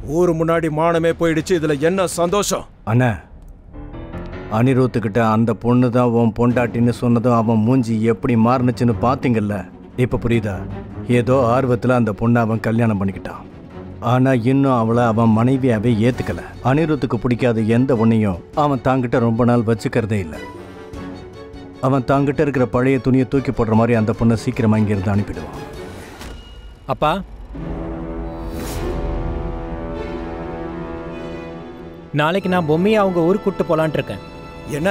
ஊரு முன்னாடி மானமே போயிடுச்சு இதுல என்ன சந்தோஷம் அண்ணா அனிருத்துக்கிட்ட அந்த பொண்ணு தான் உன் பொண்டாட்டின்னு சொன்னதும் அவன் மூஞ்சி எப்படி மாறுனுச்சுன்னு பார்த்தீங்கல்ல இப்போ புரியுதா ஏதோ ஆர்வத்தில் அந்த பொண்ணை அவன் கல்யாணம் பண்ணிக்கிட்டான் ஆனால் இன்னும் அவளை அவன் மனைவியாவே ஏற்றுக்கல அனிருத்துக்கு பிடிக்காத எந்த ஒன்றையும் அவன் தாங்கிட்ட ரொம்ப நாள் வச்சுக்கிறதே இல்லை அவன் தாங்கிட்ட இருக்கிற பழைய துணியை தூக்கி போடுற மாதிரி அந்த பொண்ணை சீக்கிரமாக இங்கிருந்து அனுப்பிடுவான் அப்பா நாளைக்கு நான் பொம்மையை அவங்க ஊருக்கு கூட்டு போலான்ட்டு இருக்கேன் என்ன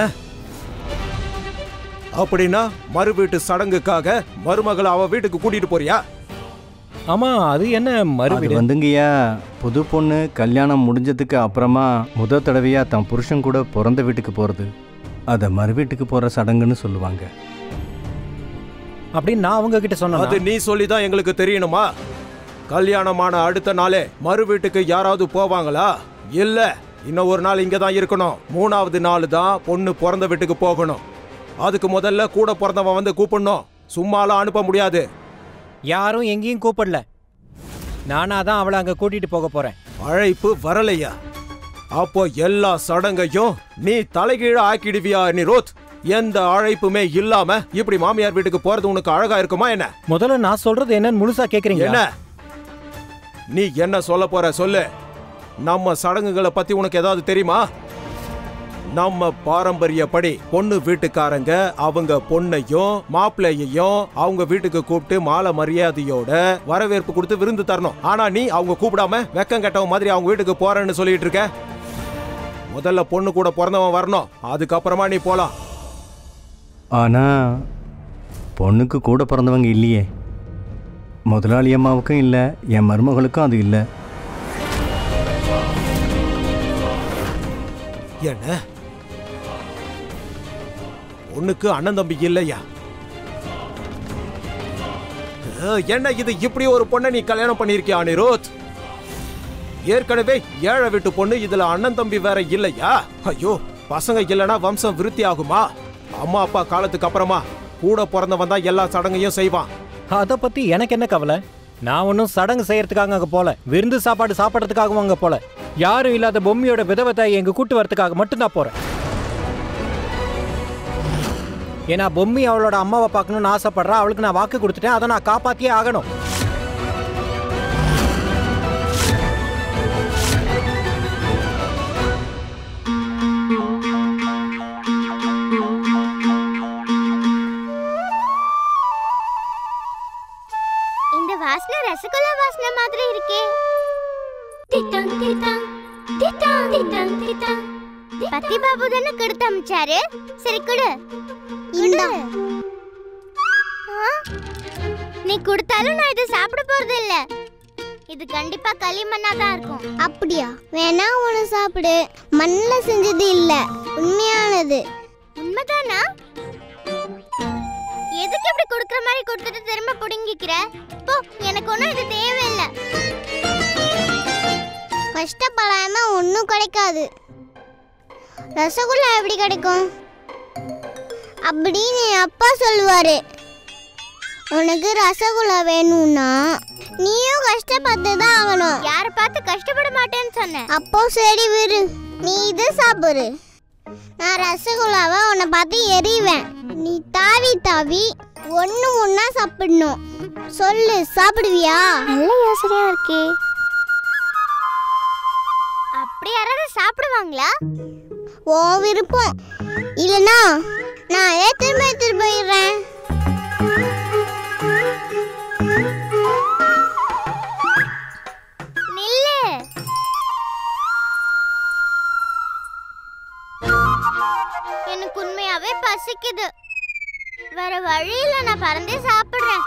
அப்படின்னா மறு வீட்டு சடங்குக்காக மருமகளை அவ வீட்டுக்கு கூட்டிட்டு போறியா ஆமா அது என்ன அது மறுபடி வந்துங்கய்யா புது பொண்ணு கல்யாணம் முடிஞ்சதுக்கு அப்புறமா முத தடவையா தன் புருஷன் கூட பிறந்த வீட்டுக்கு போகிறது அதை மறு வீட்டுக்கு போகிற சடங்குன்னு சொல்லுவாங்க அப்படின்னு நான் அவங்க கிட்ட அது சொன்னேன் நீ சொல்லிதான் எங்களுக்கு தெரியணுமா கல்யாணமான அடுத்த நாளே மறு வீட்டுக்கு யாராவது போவாங்களா இல்ல இன்னும் ஒரு நாள் இங்க தான் இருக்கணும் மூணாவது நாள் தான் பொண்ணு பிறந்த வீட்டுக்கு போகணும் அதுக்கு முதல்ல கூட பிறந்தவன் வந்து கூப்பிடணும் சும்மாலாம் அனுப்ப முடியாது யாரும் எங்கேயும் கூப்பிடல நானா தான் அவளை அங்க கூட்டிட்டு போக போறேன் அழைப்பு வரலையா அப்போ எல்லா சடங்கையும் நீ தலைகீழ ஆக்கிடுவியா நிரோத் எந்த அழைப்புமே இல்லாம இப்படி மாமியார் வீட்டுக்கு போறது உனக்கு அழகா இருக்குமா என்ன முதல்ல நான் சொல்றது என்னன்னு முழுசா கேக்குறீங்க என்ன நீ என்ன சொல்ல போற சொல்லு நம்ம சடங்குகளை பத்தி உனக்கு ஏதாவது தெரியுமா நம்ம பாரம்பரியப்படி பொண்ணு வீட்டுக்காரங்க அவங்க பொண்ணையும் மாப்பிள்ளையையும் அவங்க வீட்டுக்கு கூப்பிட்டு மாலை மரியாதையோட வரவேற்பு கொடுத்து விருந்து தரணும் ஆனா நீ அவங்க கூப்பிடாம வெக்கம் கெட்டவன் மாதிரி அவங்க வீட்டுக்கு போறேன்னு சொல்லிட்டு இருக்க முதல்ல பொண்ணு கூட பிறந்தவன் வரணும் அதுக்கப்புறமா நீ போலாம் ஆனால் பொண்ணுக்கு கூட பிறந்தவங்க இல்லையே முதலாளி அம்மாவுக்கும் இல்லை என் மருமகளுக்கும் அது இல்லை என்ன பொண்ணுக்கு அண்ணன் தம்பி இல்லையா அஹ், என்ன இது இப்படி ஒரு பொண்ணை நீ கல்யாணம் பண்ணிருக்கியா அனிருத் ஏற்கனவே ஏழை வீட்டு பொண்ணு இதுல அண்ணன் தம்பி வேற இல்லையா ஐயோ பசங்க இல்லனா வம்சம் விருத்தி ஆகுமா அம்மா அப்பா காலத்துக்கு அப்புறமா கூட பிறந்தவன் தான் எல்லா சடங்கையும் செய்வான் அத பத்தி எனக்கு என்ன கவலை நான் ஒன்றும் சடங்கு செய்யறதுக்காக அங்க போல விருந்து சாப்பாடு சாப்பிட்றதுக்காகவும் அங்க போல யாரும் இல்லாத பொம்மையோட விதவை தாயை எங்க கூட்டு வரதுக்காக மட்டும்தான் போறேன் ஏன்னா பொம்மி அவளோட அம்மாவை பார்க்கணும்னு ஆசைப்படுறா அவளுக்கு நான் வாக்கு கொடுத்துட்டேன் அதை நான் காப்பாத்தியே ஆகணும் இந்த வாசனை ரசகுல்லா வாசனை மாதிரி இருக்கே திட்டாங் திட்டாங் திட்டாங் திட்டாங் திட்டாங் பத்தி பாபு தானே கொடுத்து அமிச்சாரு சரி கொடு இந்த நீ கொடுத்தாலும் நான் இதை சாப்பிட போறது இல்ல இது கண்டிப்பா களிமண்ணா தான் இருக்கும் அப்படியா வேணா ஒன்று சாப்பிடு மண்ணில் செஞ்சது இல்ல உண்மையானது உண்மைதானா எதுக்கு இப்படி கொடுக்குற மாதிரி கொடுத்துட்டு திரும்ப புடுங்கிக்கிற போ எனக்கு ஒன்றும் இது தேவையில்லை கஷ்டப்படாம ஒன்றும் கிடைக்காது ரசகுல்லா எப்படி கிடைக்கும் அப்படின்னு என் அப்பா சொல்லுவாரு உனக்கு ரசகுல்லா வேணும்னா நீயும் கஷ்டப்பட்டு தான் ஆகணும் யாரை பார்த்து கஷ்டப்பட மாட்டேன்னு சொன்னேன் அப்போ சரி விடு நீ இது சாப்பிடு நான் ரசகுல்லாவை உன்னை பார்த்து எறிவேன் நீ தாவி தாவி ஒன்று ஒன்றா சாப்பிடணும் சொல்லு சாப்பிடுவியா நல்ல யோசனையா இருக்கே அப்படி யாராவது சாப்பிடுவாங்களா ஓ விருப்பம் இல்லனா நான் அதே திரும்ப எடுத்துட்டு போயிடுறேன் நில்லு எனக்கு உண்மையாவே பசிக்குது வேற வழியில நான் பறந்தே சாப்பிடுறேன்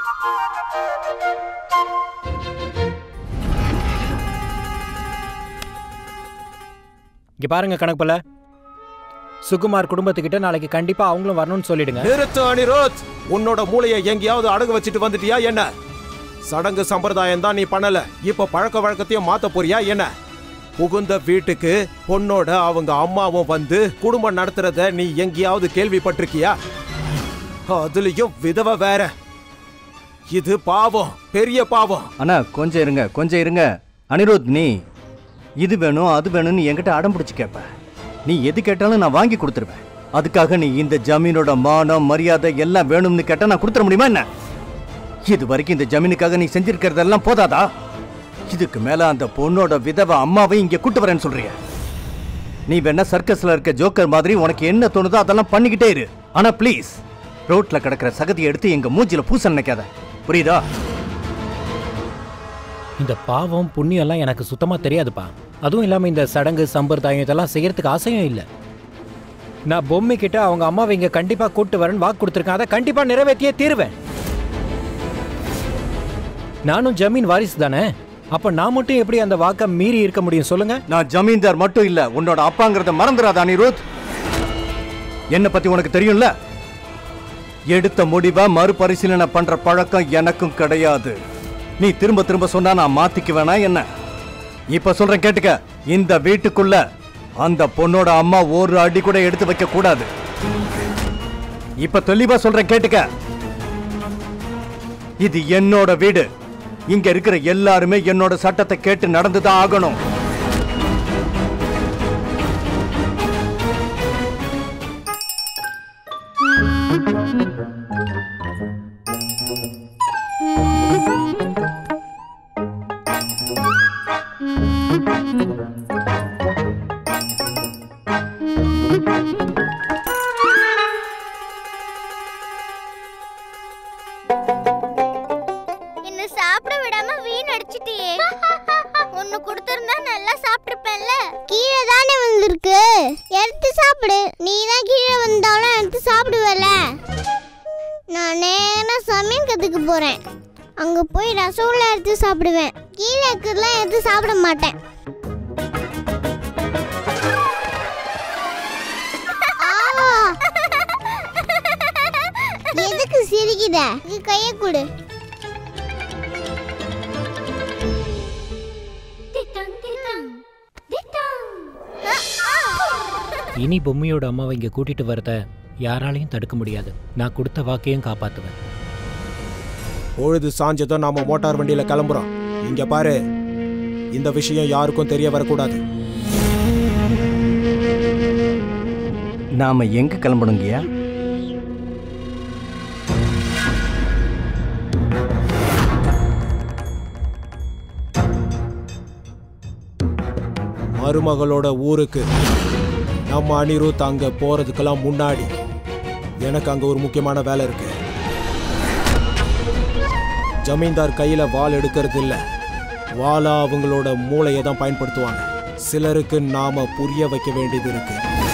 இங்க பாருங்க கணக்கு சுகுமார் குடும்பத்துக்கிட்ட நாளைக்கு கண்டிப்பா அவங்களும் வரணும்னு சொல்லிடுங்க நிறுத்து அனிருத் உன்னோட மூளையை எங்கேயாவது அடகு வச்சுட்டு வந்துட்டியா என்ன சடங்கு சம்பிரதாயம் தான் நீ பண்ணல இப்ப பழக்க வழக்கத்தையும் மாத்த போறியா என்ன புகுந்த வீட்டுக்கு பொண்ணோட அவங்க அம்மாவும் வந்து குடும்பம் நடத்துறத நீ எங்கேயாவது கேள்விப்பட்டிருக்கியா அதுலயும் விதவை வேற இது பாவம் பெரிய பாவம் அண்ணா கொஞ்சம் இருங்க கொஞ்சம் இருங்க அனிருத் நீ இது வேணும் அது வேணும்னு என்கிட்ட அடம் பிடிச்சு கேட்ப நீ எது கேட்டாலும் நான் வாங்கி கொடுத்துருவேன் அதுக்காக நீ இந்த ஜமீனோட மானம் மரியாதை எல்லாம் வேணும்னு கேட்டா நான் கொடுத்துட முடியுமா என்ன இது வரைக்கும் இந்த ஜமீனுக்காக நீ செஞ்சிருக்கிறதெல்லாம் போதாதா இதுக்கு மேல அந்த பொண்ணோட விதவை அம்மாவை இங்க கூட்டு வரேன்னு சொல்றிய நீ வேணா சர்க்கஸ்ல இருக்க ஜோக்கர் மாதிரி உனக்கு என்ன தோணுதோ அதெல்லாம் பண்ணிக்கிட்டே இரு ஆனா ப்ளீஸ் ரோட்ல கிடக்கிற சகதியை எடுத்து எங்க மூஞ்சில பூச நினைக்காத புரியுதா இந்த பாவம் புண்ணியம் எல்லாம் எனக்கு சுத்தமா தெரியாதுப்பா அதுவும் இல்லாம இந்த சடங்கு சம்பிரதாயம் இதெல்லாம் செய்யறதுக்கு ஆசையும் இல்லை நான் பொம்மை கிட்ட அவங்க அம்மாவை இங்க கண்டிப்பா கூட்டு வரேன்னு வாக்கு கொடுத்துருக்கேன் அதை கண்டிப்பா நிறைவேற்றியே தீருவேன் நானும் ஜமீன் வாரிசு தானே அப்ப நான் மட்டும் எப்படி அந்த வாக்கை மீறி இருக்க முடியும் சொல்லுங்க நான் ஜமீன்தார் மட்டும் இல்ல உன்னோட அப்பாங்கிறத மறந்துடாத அனிருத் என்ன பத்தி உனக்கு தெரியும்ல எடுத்த முடிவா மறுபரிசீலனை பண்ற பழக்கம் எனக்கும் கிடையாது நீ திரும்ப திரும்ப சொன்னா நான் மாத்திக்க வேணா என்ன இப்ப சொல்றேன் கேட்டுக்க இந்த வீட்டுக்குள்ள அந்த பொண்ணோட அம்மா ஒரு அடி கூட எடுத்து வைக்க கூடாது இப்ப தெளிவா சொல்றேன் கேட்டுக்க இது என்னோட வீடு இங்க இருக்கிற எல்லாருமே என்னோட சட்டத்தை கேட்டு நடந்துதான் ஆகணும் என்ன சாப்பிட விடாம வீண் அடிச்சிட்டியே ஒன்னு கொடுத்திருந்தா நல்லா சாப்பிட்டிருப்பேன்ல கீழே தானே வந்திருக்கு எடுத்து சாப்பிடு நீ தான் கீழே வந்தாலும் எடுத்து சாப்பிடுவல நான் நேரா சமையல் கத்துக்க போறேன் அங்க போய் ரசகுல்லா எடுத்து சாப்பிடுவேன் கீழே இருக்கிறதெல்லாம் எடுத்து சாப்பிட மாட்டேன் ஆ! எதுக்கு சிரிக்கிற இது கையை கொடு இனி பொம்மையோட அம்மாவை இங்க கூட்டிட்டு வரத யாராலையும் தடுக்க முடியாது நான் கொடுத்த வாக்கையும் காப்பாத்துவேன் பொழுது சாஞ்சதும் நாம மோட்டார் வண்டியில கிளம்புறோம் இங்க பாரு இந்த விஷயம் யாருக்கும் தெரிய வரக்கூடாது நாம எங்க கிளம்பணுங்கய்யா மருமகளோட ஊருக்கு நம்ம அனிருத் அங்க போறதுக்கெல்லாம் முன்னாடி எனக்கு அங்க ஒரு முக்கியமான வேலை இருக்கு ஜமீன்தார் கையில வாள் எடுக்கிறது இல்ல வாளா அவங்களோட மூளையை தான் பயன்படுத்துவாங்க சிலருக்கு நாம புரிய வைக்க வேண்டியது இருக்கு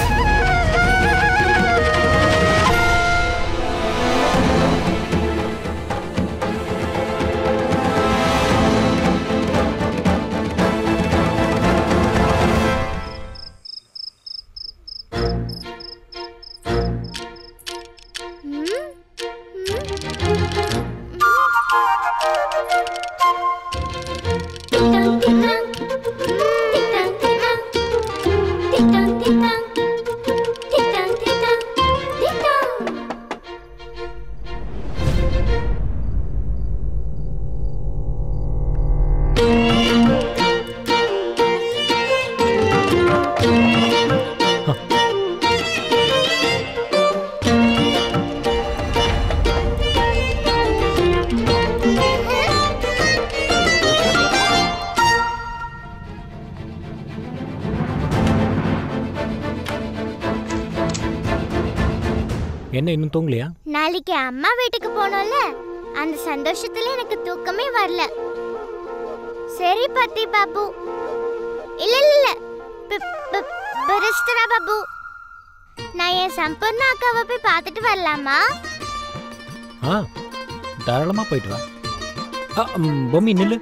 என்ன இன்னும் தூங்கலையா நாளைக்கு அம்மா வீட்டுக்கு போனோம்ல அந்த சந்தோஷத்துல எனக்கு தூக்கமே வரல சரி பத்தி பாபு இல்ல இல்ல இல்ல ப- ப- பரிஸ்தரா பாபு நான் என் சம்பூர்ண அக்காவை போய் பார்த்துட்டு வரலாமா ஆ தாராளமா போயிட்டு வா ஆ, ம், பொம்மி நில்லு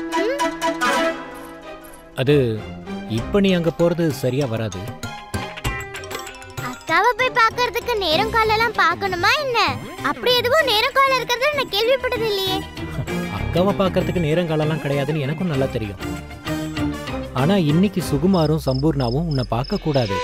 அது இப்ப நீ அங்க போறது சரியா வராது அக்காவை போய் பார்க்கறதுக்கு நேரம் காலெல்லாம் பார்க்கணுமா என்ன அப்படி எதுவும் நேரம் காலம் இருக்கிறது நான் கேள்விப்பட்டது இல்லையே அக்காவை பார்க்கறதுக்கு நேரங்காலம்லாம் கிடையாதுன்னு எனக்கும் நல்லா தெரியும் ஆனா இன்னைக்கு சுகுமாரும் சம்பூர்ணாவும் உன்னை பார்க்க கூடாது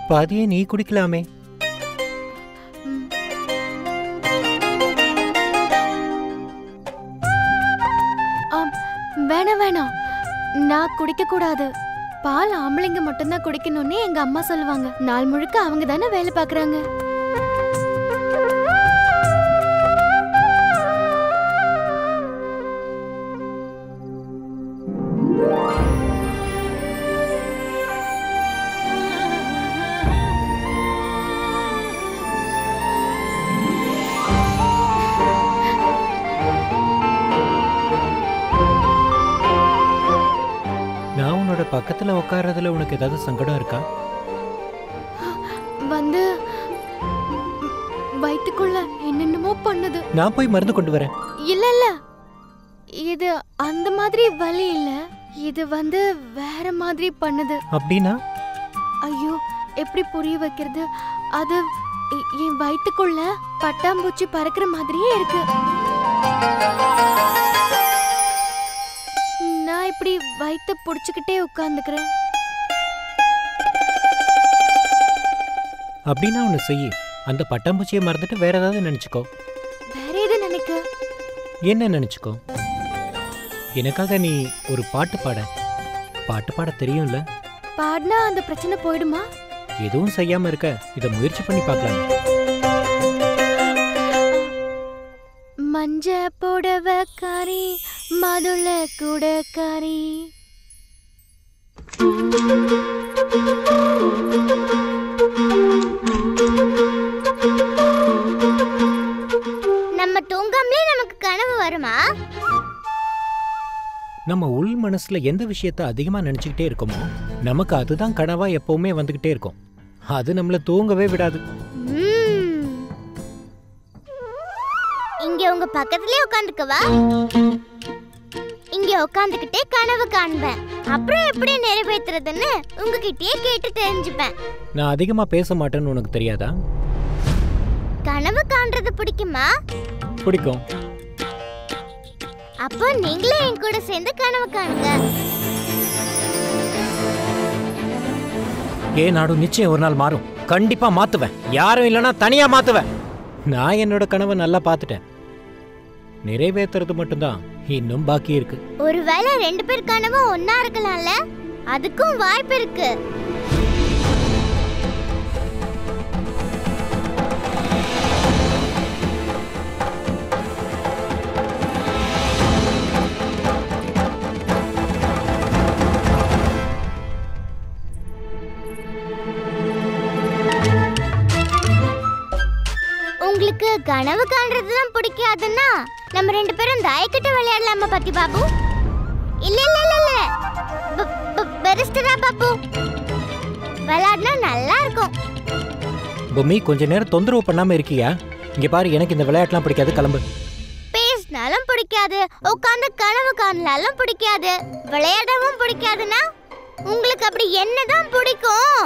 பாதியே நீ குடிக்கலாமே ஆம், வேணாம் வேணாம் நான் குடிக்க கூடாது பால் ஆம்பளைங்க மட்டும்தான் குடிக்கணும்னு எங்க அம்மா சொல்லுவாங்க நாள் முழுக்க அவங்க தானே வேலை பார்க்கறாங்க நான் உன்னோட பக்கத்துல உட்கார்றதுல உனக்கு ஏதாவது சங்கடம் இருக்கா வந்து வயித்துக்குள்ள என்னென்னமோ பண்ணுது நான் போய் மருந்து கொண்டு வரேன் இல்ல இல்ல இது அந்த மாதிரி வலி இல்ல இது வந்து வேற மாதிரி பண்ணுது அப்படின்னா ஐயோ எப்படி புரிய வைக்கிறது அது எ- என் வயித்துக்குள்ள பட்டாம்பூச்சி பறக்கிற மாதிரியே இருக்கு நான் இப்படி வயித்தை புடிச்சுக்கிட்டே உட்கார்ந்துக்கிறேன் அப்படின்னா ஒன்று செய்யு அந்த பட்டாம்பூச்சியை மறந்துட்டு வேற ஏதாவது நினச்சிக்கோ வேற எது நினைக்க என்ன நினச்சிக்கோ எனக்காக நீ ஒரு பாட்டு பாட பாட்டு பாட தெரியும்ல பாடினா அந்த பிரச்சனை போயிடுமா எதுவும் செய்யாம இருக்க இதை முயற்சி பண்ணி பார்க்கலாம் மஞ்ச புடவக்காரி மதுள குடக்காரி நம்ம தூங்காமலே நமக்கு கனவு வருமா நம்ம உள் மனசுல எந்த விஷயத்த அதிகமா நினைச்சுக்கிட்டே இருக்கோமோ நமக்கு அதுதான் கனவா எப்பவுமே வந்துகிட்டே இருக்கும் அது நம்மள தூங்கவே விடாது ம்ம். இங்க உங்க பக்கத்துலயே உட்காந்துக்கவா இங்க உட்காந்துக்கிட்டே கனவு காண்பேன் அப்புறம் எப்படி நிறைவேத்துறதுன்னு உங்ககிட்டயே கேட்டு தெரிஞ்சுப்பேன் நான் அதிகமா பேச மாட்டேன்னு உனக்கு தெரியாதா கனவு காண்றது பிடிக்குமா பிடிக்கும் அப்போ நீங்களே என் கூட சேர்ந்து கனவு காணுங்க ஏ நாடு நிச்சயம் ஒரு நாள் மாறும் கண்டிப்பா மாத்துவேன் யாரும் இல்லைன்னா தனியா மாத்துவேன் நான் என்னோட கனவை நல்லா பார்த்துட்டேன் நிறைவேத்துறது மட்டும்தான் இன்னும் பாக்கி இருக்கு ஒருவேளை ரெண்டு பேர் கனவும் ஒன்னா இருக்கலாம்ல அதுக்கும் வாய்ப்பு இருக்கு உங்களுக்கு கனவு காண்றது தான் பிடிக்காதுன்னா நம்ம ரெண்டு பேரும் தாயக்கட்டு விளையாடலாமா பத்தி பாபு இல்ல இல்ல இல்ல இல்ல ப- ப- பெருசுடா பாபு விளையாடினா நல்லா இருக்கும் பொம்மி கொஞ்ச நேரம் தொந்தரவு பண்ணாம இருக்கியா இங்க பாரு எனக்கு இந்த விளையாட்டுலாம் பிடிக்காது கிளம்பு பேசினாலும் பிடிக்காது உட்காந்து கனவு காணலாலும் பிடிக்காது விளையாடவும் பிடிக்காதுன்னா உங்களுக்கு அப்படி என்னதான் பிடிக்கும்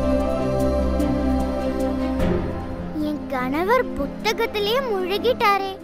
என் கணவர் புத்தகத்திலேயே முழுகிட்டாரே